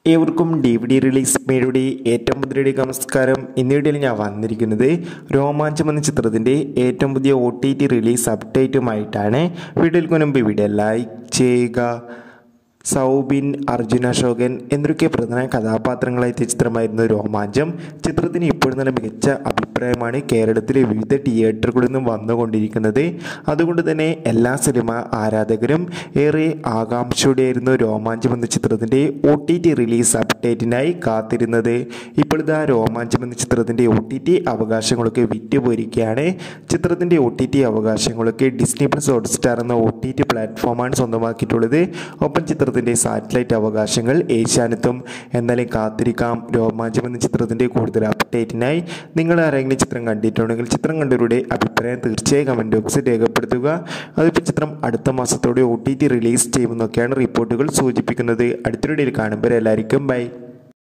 ഏവർക്കും D V D release മേയുടെ ഏറ്റവും പുതിയ നമസ്കാരം ഇന്ന് വീഡിയോയിൽ ഞാൻ വന്നിരിക്കുന്നത് രോമാഞ്ചം എന്ന ചിത്രത്തിൻ്റെ ഏറ്റവും പുതിയ ഒ ടി ടി റിലീസ് അപ്ഡേറ്റുമായിട്ടാണ് വീഡിയോയിൽ മുൻപ് വീഡിയോ ലൈക്ക് ചെയ്യുക സൗബിൻ അർജുന അശോകൻ എന്നൊക്കെ പ്രധാന കഥാപാത്രങ്ങളായ ചിത്രമായിരുന്നു രോമാഞ്ചം ചിത്രത്തിന് ഇപ്പോഴും നല്ല മികച്ച അഭിപ്രായമാണ് കേരളത്തിലെ വിവിധ തിയേറ്ററുകളിൽ നിന്നും വന്നുകൊണ്ടിരിക്കുന്നത് അതുകൊണ്ട് തന്നെ എല്ലാ സിനിമ ആരാധകരും ഏറെ ആകാംക്ഷയോടെയായിരുന്നു രോമാഞ്ചം എന്ന ചിത്രത്തിൻ്റെ ഒ ടി ടി റിലീസ് അപ്ഡേറ്റിനായി കാത്തിരുന്നത് ഇപ്പോഴിതാ രോമാഞ്ചം എന്ന ചിത്രത്തിൻ്റെ ഒ ടി ടി അവകാശങ്ങളൊക്കെ വിറ്റുപോയിരിക്കുകയാണ് ചിത്രത്തിൻ്റെ ഒ ടി ടി അവകാശങ്ങളൊക്കെ ഡിസ്നി പ്ലസ് ഹോട്ട്സ്റ്റാർ എന്ന ഒ ടി ടി പ്ലാറ്റ്ഫോമാണ് സ്വന്തമാക്കിയിട്ടുള്ളത് ഒപ്പം ചിത്രത്തിൻ്റെ സാറ്റലൈറ്റ് അവകാശങ്ങൾ ഏഷ്യാനെത്തും എന്നാലും കാത്തിരിക്കാം രോമാഞ്ചം എന്ന ചിത്രത്തിൻ്റെ കൂടുതൽ അപ്ഡേറ്റിനായി നിങ്ങൾ ആരെങ്കിലും ചിത്രം കണ്ടിട്ടുണ്ടെങ്കിൽ ചിത്രം കണ്ടവരുടെ അഭിപ്രായം തീർച്ചയായും കമൻറ്റ് ബോക്സിൽ രേഖപ്പെടുത്തുക അതിപ്പോൾ ചിത്രം അടുത്ത മാസത്തോടെ ഒ ടി ടി റിലീസ് ചെയ്യുമെന്നൊക്കെയാണ് റിപ്പോർട്ടുകൾ സൂചിപ്പിക്കുന്നത് അടുത്തൊരു ഡേയിൽ കാണുമ്പോൾ എല്ലാവർക്കും ബൈ